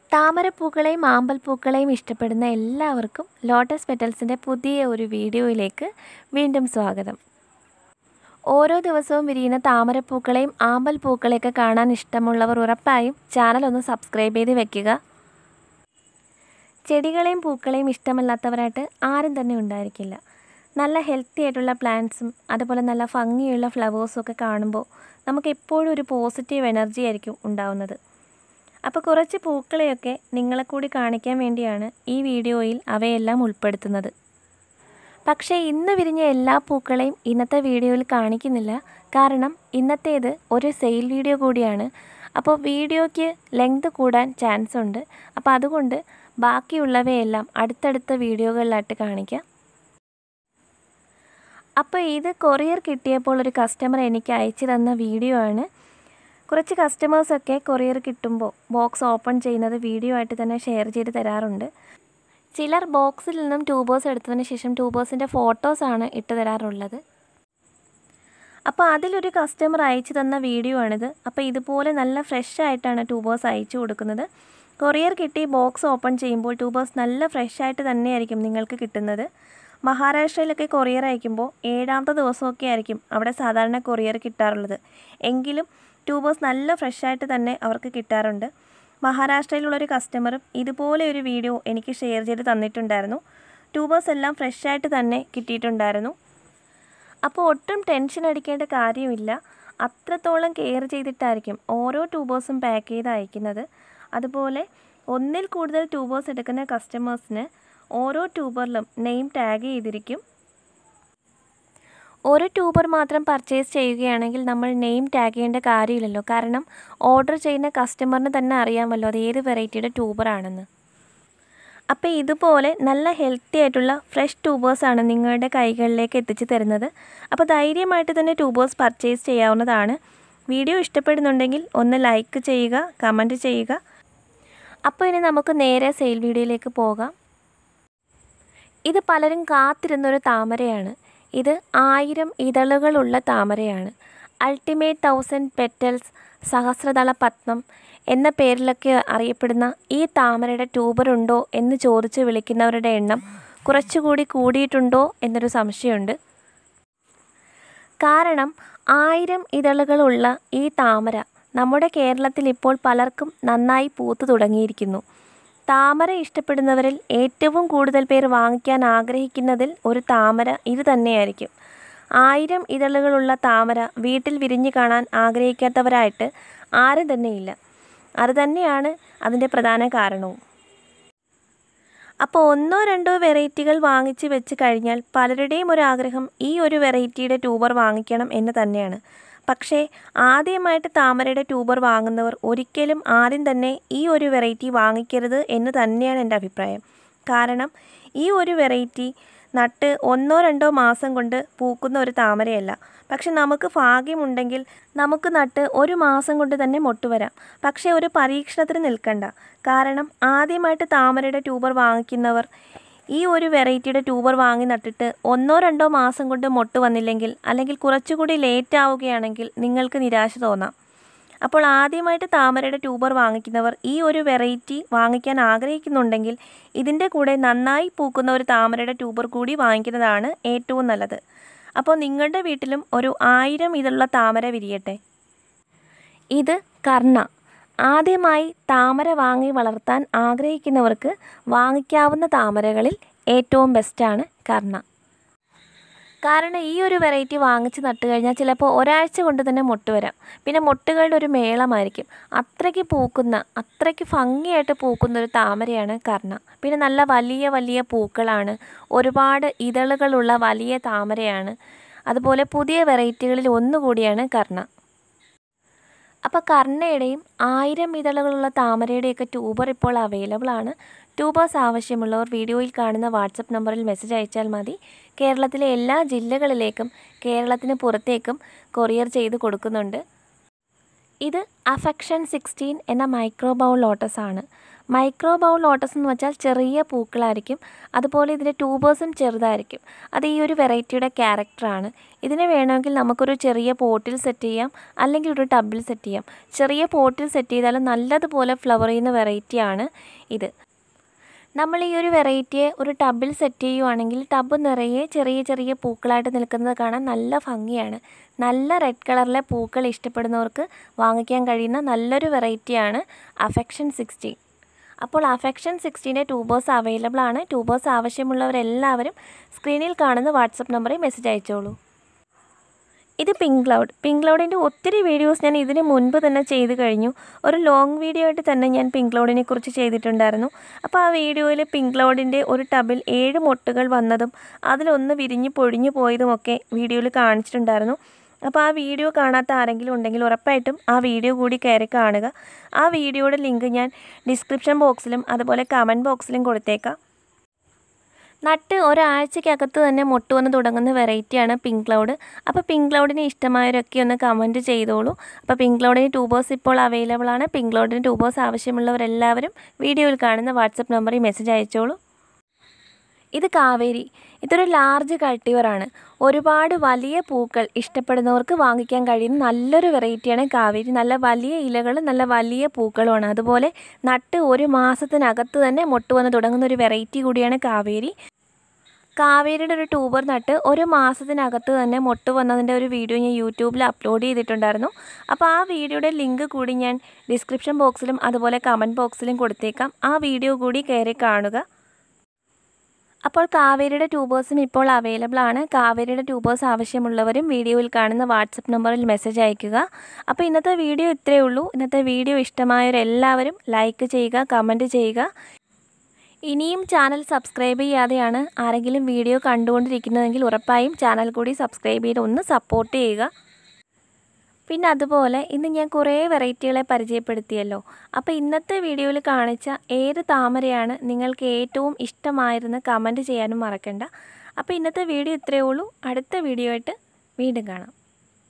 താമരപ്പൂക്കളെയും ആമ്പൽപ്പൂക്കളെയും ഇഷ്ടപ്പെടുന്ന എല്ലാവർക്കും ലോട്ടസ് പെറ്റൽസിൻ്റെ പുതിയ ഒരു വീഡിയോയിലേക്ക് വീണ്ടും സ്വാഗതം ഓരോ ദിവസവും വിരിയുന്ന താമരപ്പൂക്കളെയും ആമ്പൽപ്പൂക്കളെയൊക്കെ കാണാൻ ഇഷ്ടമുള്ളവർ ഉറപ്പായും ചാനൽ ഒന്ന് സബ്സ്ക്രൈബ് ചെയ്ത് വെക്കുക ചെടികളെയും പൂക്കളെയും ഇഷ്ടമല്ലാത്തവരായിട്ട് ആരും തന്നെ ഉണ്ടായിരിക്കില്ല നല്ല ഹെൽത്തി ആയിട്ടുള്ള പ്ലാന്റ്സും അതുപോലെ നല്ല ഭംഗിയുള്ള ഫ്ലവേഴ്സും ഒക്കെ കാണുമ്പോൾ നമുക്ക് എപ്പോഴും ഒരു പോസിറ്റീവ് എനർജി ആയിരിക്കും ഉണ്ടാവുന്നത് അപ്പോൾ കുറച്ച് പൂക്കളെയൊക്കെ നിങ്ങളെ കൂടി കാണിക്കാൻ വേണ്ടിയാണ് ഈ വീഡിയോയിൽ അവയെല്ലാം ഉൾപ്പെടുത്തുന്നത് പക്ഷേ ഇന്ന് വിരിഞ്ഞ എല്ലാ പൂക്കളെയും ഇന്നത്തെ വീഡിയോയിൽ കാണിക്കുന്നില്ല കാരണം ഇന്നത്തേത് ഒരു സെയിൽ വീഡിയോ കൂടിയാണ് അപ്പോൾ വീഡിയോയ്ക്ക് ലെങ്ത് കൂടാൻ ചാൻസ് ഉണ്ട് അപ്പോൾ അതുകൊണ്ട് ബാക്കിയുള്ളവയെല്ലാം അടുത്തടുത്ത വീഡിയോകളിലായിട്ട് കാണിക്കാം അപ്പോൾ ഇത് കൊറിയർ കിട്ടിയപ്പോൾ ഒരു കസ്റ്റമർ എനിക്ക് അയച്ചു തന്ന വീഡിയോ ആണ് കുറച്ച് കസ്റ്റമേഴ്സൊക്കെ കൊറിയർ കിട്ടുമ്പോൾ ബോക്സ് ഓപ്പൺ ചെയ്യുന്നത് വീഡിയോ ആയിട്ട് തന്നെ ഷെയർ ചെയ്ത് തരാറുണ്ട് ചിലർ ബോക്സിൽ നിന്നും ട്യൂബേഴ്സ് എടുത്തതിന് ശേഷം ട്യൂബേഴ്സിൻ്റെ ഫോട്ടോസാണ് ഇട്ട് തരാറുള്ളത് അപ്പോൾ അതിലൊരു കസ്റ്റമർ അയച്ചു തന്ന വീഡിയോ ആണിത് അപ്പോൾ ഇതുപോലെ നല്ല ഫ്രഷ് ആയിട്ടാണ് ട്യൂബേഴ്സ് അയച്ചു കൊടുക്കുന്നത് കൊറിയർ കിട്ടി ബോക്സ് ഓപ്പൺ ചെയ്യുമ്പോൾ ട്യൂബേഴ്സ് നല്ല ഫ്രഷ് ആയിട്ട് തന്നെയായിരിക്കും നിങ്ങൾക്ക് കിട്ടുന്നത് മഹാരാഷ്ട്രയിലൊക്കെ കൊറിയർ അയക്കുമ്പോൾ ഏഴാമത്തെ ദിവസമൊക്കെ ആയിരിക്കും അവിടെ സാധാരണ കൊറിയർ കിട്ടാറുള്ളത് എങ്കിലും ട്യൂബേഴ്സ് നല്ല ഫ്രഷ് ആയിട്ട് തന്നെ അവർക്ക് കിട്ടാറുണ്ട് മഹാരാഷ്ട്രയിലുള്ളൊരു കസ്റ്റമറും ഇതുപോലെ ഒരു വീഡിയോ എനിക്ക് ഷെയർ ചെയ്ത് തന്നിട്ടുണ്ടായിരുന്നു ട്യൂബേഴ്സ് എല്ലാം ഫ്രഷ് ആയിട്ട് തന്നെ കിട്ടിയിട്ടുണ്ടായിരുന്നു അപ്പോൾ ഒട്ടും ടെൻഷൻ അടിക്കേണ്ട കാര്യമില്ല അത്രത്തോളം കെയർ ചെയ്തിട്ടായിരിക്കും ഓരോ ട്യൂബേഴ്സും പാക്ക് ചെയ്ത് അയക്കുന്നത് അതുപോലെ ഒന്നിൽ കൂടുതൽ ട്യൂബേഴ്സ് എടുക്കുന്ന കസ്റ്റമേഴ്സിന് ഓരോ ട്യൂബറിലും നെയിം ടാഗ് ചെയ്തിരിക്കും ഒരു ട്യൂബർ മാത്രം പർച്ചേസ് ചെയ്യുകയാണെങ്കിൽ നമ്മൾ നെയിം ടാഗ് ചെയ്യേണ്ട കാര്യമില്ലല്ലോ കാരണം ഓർഡർ ചെയ്യുന്ന കസ്റ്റമറിന് തന്നെ അറിയാമല്ലോ അത് ഏത് വെറൈറ്റിയുടെ ട്യൂബറാണെന്ന് അപ്പോൾ ഇതുപോലെ നല്ല ഹെൽത്തി ആയിട്ടുള്ള ഫ്രഷ് ട്യൂബേഴ്സാണ് നിങ്ങളുടെ കൈകളിലേക്ക് എത്തിച്ചു തരുന്നത് അപ്പോൾ ധൈര്യമായിട്ട് തന്നെ ട്യൂബേഴ്സ് പർച്ചേസ് ചെയ്യാവുന്നതാണ് വീഡിയോ ഇഷ്ടപ്പെടുന്നുണ്ടെങ്കിൽ ഒന്ന് ലൈക്ക് ചെയ്യുക കമൻറ്റ് ചെയ്യുക അപ്പോൾ ഇനി നമുക്ക് നേരെ സെയിൽ വീഡിയോയിലേക്ക് പോകാം ഇത് പലരും കാത്തിരുന്നൊരു താമരയാണ് ഇത് ആയിരം ഇതളുകളുള്ള താമരയാണ് അൾട്ടിമേറ്റ് തൗസൻഡ് പെറ്റൽസ് സഹസ്രദള പത്മം എന്ന പേരിലൊക്കെ അറിയപ്പെടുന്ന ഈ താമരയുടെ ട്യൂബറുണ്ടോ എന്ന് ചോദിച്ച് വിളിക്കുന്നവരുടെ എണ്ണം കുറച്ചുകൂടി കൂടിയിട്ടുണ്ടോ എന്നൊരു സംശയമുണ്ട് കാരണം ആയിരം ഇതളുകളുള്ള ഈ താമര നമ്മുടെ കേരളത്തിൽ ഇപ്പോൾ പലർക്കും നന്നായി പൂത്തു തുടങ്ങിയിരിക്കുന്നു താമര ഇഷ്ടപ്പെടുന്നവരിൽ ഏറ്റവും കൂടുതൽ പേർ വാങ്ങിക്കാൻ ആഗ്രഹിക്കുന്നതിൽ ഒരു താമര ഇത് തന്നെയായിരിക്കും ആയിരം ഇതളുകളുള്ള താമര വീട്ടിൽ വിരിഞ്ഞു കാണാൻ ആഗ്രഹിക്കാത്തവരായിട്ട് ആരും തന്നെയില്ല അത് തന്നെയാണ് അതിൻ്റെ പ്രധാന കാരണവും അപ്പോൾ ഒന്നോ രണ്ടോ വെറൈറ്റികൾ വാങ്ങിച്ച് വെച്ച് കഴിഞ്ഞാൽ പലരുടെയും ഒരു ആഗ്രഹം ഈ ഒരു വെറൈറ്റിയുടെ ട്യൂബർ വാങ്ങിക്കണം എന്ന് തന്നെയാണ് പക്ഷേ ആദ്യമായിട്ട് താമരയുടെ ട്യൂബർ വാങ്ങുന്നവർ ഒരിക്കലും ആദ്യം തന്നെ ഈ ഒരു വെറൈറ്റി വാങ്ങിക്കരുത് എന്ന് തന്നെയാണ് എൻ്റെ അഭിപ്രായം കാരണം ഈ ഒരു വെറൈറ്റി നട്ട് ഒന്നോ രണ്ടോ മാസം കൊണ്ട് പൂക്കുന്ന ഒരു താമരയല്ല പക്ഷെ നമുക്ക് ഭാഗ്യമുണ്ടെങ്കിൽ നമുക്ക് നട്ട് ഒരു മാസം കൊണ്ട് തന്നെ മൊട്ടുവരാം പക്ഷേ ഒരു പരീക്ഷണത്തിന് നിൽക്കണ്ട കാരണം ആദ്യമായിട്ട് താമരയുടെ ട്യൂബർ വാങ്ങിക്കുന്നവർ ഈ ഒരു വെറൈറ്റിയുടെ ട്യൂബർ വാങ്ങി നട്ടിട്ട് ഒന്നോ രണ്ടോ മാസം കൊണ്ട് മൊട്ട് വന്നില്ലെങ്കിൽ അല്ലെങ്കിൽ കുറച്ചുകൂടി ലേറ്റ് ആവുകയാണെങ്കിൽ നിങ്ങൾക്ക് നിരാശ തോന്നാം അപ്പോൾ ആദ്യമായിട്ട് താമരയുടെ ട്യൂബർ വാങ്ങിക്കുന്നവർ ഈ ഒരു വെറൈറ്റി വാങ്ങിക്കാൻ ആഗ്രഹിക്കുന്നുണ്ടെങ്കിൽ ഇതിൻ്റെ കൂടെ നന്നായി പൂക്കുന്ന ഒരു താമരയുടെ ട്യൂബർ കൂടി വാങ്ങിക്കുന്നതാണ് ഏറ്റവും നല്ലത് അപ്പോൾ നിങ്ങളുടെ വീട്ടിലും ഒരു ആയിരം ഇതുള്ള താമര വിരിയട്ടെ ഇത് കർണ ആദ്യമായി താമര വാങ്ങി വളർത്താൻ ആഗ്രഹിക്കുന്നവർക്ക് വാങ്ങിക്കാവുന്ന താമരകളിൽ ഏറ്റവും ബെസ്റ്റാണ് കർണ കാരണം ഈ ഒരു വെറൈറ്റി വാങ്ങിച്ച് നട്ട് കഴിഞ്ഞാൽ ചിലപ്പോൾ ഒരാഴ്ച കൊണ്ട് തന്നെ മൊട്ട് വരാം പിന്നെ മൊട്ടുകളുടെ ഒരു മേളമായിരിക്കും അത്രയ്ക്ക് പൂക്കുന്ന അത്രയ്ക്ക് ഭംഗിയായിട്ട് പൂക്കുന്ന ഒരു താമരയാണ് കർണ പിന്നെ നല്ല വലിയ വലിയ പൂക്കളാണ് ഒരുപാട് ഇതളുകളുള്ള വലിയ താമരയാണ് അതുപോലെ പുതിയ വെറൈറ്റികളിൽ ഒന്നുകൂടിയാണ് കർണ അപ്പോൾ കർണയുടെയും ആയിരം ഇതളുകളുള്ള താമരയുടെയൊക്കെ ട്യൂബർ ഇപ്പോൾ അവൈലബിൾ ആണ് ട്യൂബേഴ്സ് ആവശ്യമുള്ളവർ വീഡിയോയിൽ കാണുന്ന വാട്സപ്പ് നമ്പറിൽ മെസ്സേജ് അയച്ചാൽ മതി കേരളത്തിലെ എല്ലാ ജില്ലകളിലേക്കും കേരളത്തിന് പുറത്തേക്കും കൊറിയർ ചെയ്ത് കൊടുക്കുന്നുണ്ട് ഇത് അഫെക്ഷൻ സിക്സ്റ്റീൻ എന്ന മൈക്രോ ബൗൾ ലോട്ടസ് ആണ് മൈക്രോ ബൗൾ ലോട്ടസ് എന്ന് വെച്ചാൽ ചെറിയ പൂക്കളായിരിക്കും അതുപോലെ ഇതിൻ്റെ ട്യൂബേഴ്സും ചെറുതായിരിക്കും അത് ഈ ഒരു വെറൈറ്റിയുടെ ക്യാരക്ടറാണ് ഇതിനെ വേണമെങ്കിൽ നമുക്കൊരു ചെറിയ പോട്ടിൽ സെറ്റ് ചെയ്യാം അല്ലെങ്കിൽ ഒരു ടബിൽ സെറ്റ് ചെയ്യാം ചെറിയ പോട്ടിൽ സെറ്റ് ചെയ്താൽ നല്ലതുപോലെ ഫ്ലവർ ചെയ്യുന്ന വെറൈറ്റിയാണ് ഇത് നമ്മൾ ഈ ഒരു വെറൈറ്റിയെ ഒരു ടബിൽ സെറ്റ് ചെയ്യുവാണെങ്കിൽ ടബ് നിറയെ ചെറിയ ചെറിയ പൂക്കളായിട്ട് നിൽക്കുന്നത് കാണാൻ നല്ല ഭംഗിയാണ് നല്ല റെഡ് കളറിലെ പൂക്കൾ ഇഷ്ടപ്പെടുന്നവർക്ക് വാങ്ങിക്കാൻ കഴിയുന്ന നല്ലൊരു വെറൈറ്റിയാണ് അഫെക്ഷൻ സിക്സ്റ്റീൻ അപ്പോൾ അഫെക്ഷൻ സിക്സ്റ്റീൻ്റെ ട്യൂബേഴ്സ് അവൈലബിൾ ആണ് ട്യൂബേഴ്സ് ആവശ്യമുള്ളവരെല്ലാവരും സ്ക്രീനിൽ കാണുന്ന വാട്സപ്പ് നമ്പറിൽ മെസ്സേജ് അയച്ചോളൂ ഇത് പിങ്ക് ക്ലൗഡ് പിങ്ക് ക്ലൗഡിൻ്റെ ഒത്തിരി വീഡിയോസ് ഞാൻ ഇതിന് മുൻപ് തന്നെ ചെയ്ത് കഴിഞ്ഞു ഒരു ലോങ് വീഡിയോ ആയിട്ട് തന്നെ ഞാൻ പിങ്ക് ക്ലൗഡിനെ കുറിച്ച് ചെയ്തിട്ടുണ്ടായിരുന്നു അപ്പോൾ ആ വീഡിയോയിൽ പിങ്ക് ക്ലൗഡിൻ്റെ ഒരു ടബിൽ ഏഴ് മൊട്ടുകൾ വന്നതും അതിലൊന്ന് വിരിഞ്ഞ് പൊഴിഞ്ഞു പോയതുമൊക്കെ വീഡിയോയിൽ കാണിച്ചിട്ടുണ്ടായിരുന്നു അപ്പോൾ ആ വീഡിയോ കാണാത്ത ആരെങ്കിലും ഉണ്ടെങ്കിൽ ഉറപ്പായിട്ടും ആ വീഡിയോ കൂടി കയറി കാണുക ആ വീഡിയോയുടെ ലിങ്ക് ഞാൻ ഡിസ്ക്രിപ്ഷൻ ബോക്സിലും അതുപോലെ കമൻറ്റ് ബോക്സിലും കൊടുത്തേക്കാം നട്ട് ഒരാഴ്ചക്കകത്ത് തന്നെ മൊട്ട് വന്ന് തുടങ്ങുന്ന വെറൈറ്റിയാണ് പിങ്ക് ക്ലൗഡ് അപ്പോൾ പിങ്ക് ക്ലൗഡിനെ ഇഷ്ടമായവരൊക്കെ ഒന്ന് കമൻറ്റ് ചെയ്തോളൂ അപ്പോൾ പിങ്ക് ക്ലൗഡിന് ട്യൂബേഴ്സ് ഇപ്പോൾ അവൈലബിൾ ആണ് പിങ്ക് ക്ലൗഡിന് ട്യൂബേഴ്സ് ആവശ്യമുള്ളവരെല്ലാവരും വീഡിയോയിൽ കാണുന്ന വാട്സപ്പ് നമ്പറിൽ മെസ്സേജ് അയച്ചോളൂ ഇത് കാവേരി ഇതൊരു ലാർജ് കൾട്ടിവറാണ് ഒരുപാട് വലിയ പൂക്കൾ ഇഷ്ടപ്പെടുന്നവർക്ക് വാങ്ങിക്കാൻ കഴിയുന്ന നല്ലൊരു വെറൈറ്റിയാണ് കാവേരി നല്ല വലിയ ഇലകൾ നല്ല വലിയ പൂക്കളുമാണ് അതുപോലെ നട്ട് ഒരു മാസത്തിനകത്ത് തന്നെ മൊട്ട് വന്ന് തുടങ്ങുന്ന ഒരു വെറൈറ്റി കൂടിയാണ് കാവേരി കാവേരിയുടെ ഒരു ട്യൂബർ നട്ട് ഒരു മാസത്തിനകത്ത് തന്നെ മൊട്ട് വന്നതിൻ്റെ ഒരു വീഡിയോ ഞാൻ യൂട്യൂബിൽ അപ്ലോഡ് ചെയ്തിട്ടുണ്ടായിരുന്നു അപ്പോൾ ആ വീഡിയോയുടെ ലിങ്ക് കൂടി ഞാൻ ഡിസ്ക്രിപ്ഷൻ ബോക്സിലും അതുപോലെ കമൻറ്റ് ബോക്സിലും കൊടുത്തേക്കാം ആ വീഡിയോ കൂടി കയറി കാണുക അപ്പോൾ കാവേരിയുടെ ട്യൂബേഴ്സും ഇപ്പോൾ അവൈലബിൾ ആണ് കാവേരിയുടെ ട്യൂബേഴ്സ് ആവശ്യമുള്ളവരും വീഡിയോയിൽ കാണുന്ന വാട്സപ്പ് നമ്പറിൽ മെസ്സേജ് അയയ്ക്കുക അപ്പോൾ ഇന്നത്തെ വീഡിയോ ഇത്രയേ ഉള്ളൂ ഇന്നത്തെ വീഡിയോ ഇഷ്ടമായവരെല്ലാവരും ലൈക്ക് ചെയ്യുക കമൻറ്റ് ചെയ്യുക ഇനിയും ചാനൽ സബ്സ്ക്രൈബ് ചെയ്യാതെയാണ് ആരെങ്കിലും വീഡിയോ കണ്ടുകൊണ്ടിരിക്കുന്നതെങ്കിൽ ഉറപ്പായും ചാനൽ കൂടി സബ്സ്ക്രൈബ് ചെയ്ത് ഒന്ന് സപ്പോർട്ട് ചെയ്യുക പിന്നെ അതുപോലെ ഇന്ന് ഞാൻ കുറേ വെറൈറ്റികളെ പരിചയപ്പെടുത്തിയല്ലോ അപ്പോൾ ഇന്നത്തെ വീഡിയോയിൽ കാണിച്ച ഏത് താമരയാണ് നിങ്ങൾക്ക് ഏറ്റവും ഇഷ്ടമായിരുന്ന് കമൻറ്റ് ചെയ്യാനും മറക്കണ്ട അപ്പോൾ ഇന്നത്തെ വീഡിയോ ഇത്രയേ ഉള്ളൂ അടുത്ത വീഡിയോ ആയിട്ട് വീണ്ടും കാണാം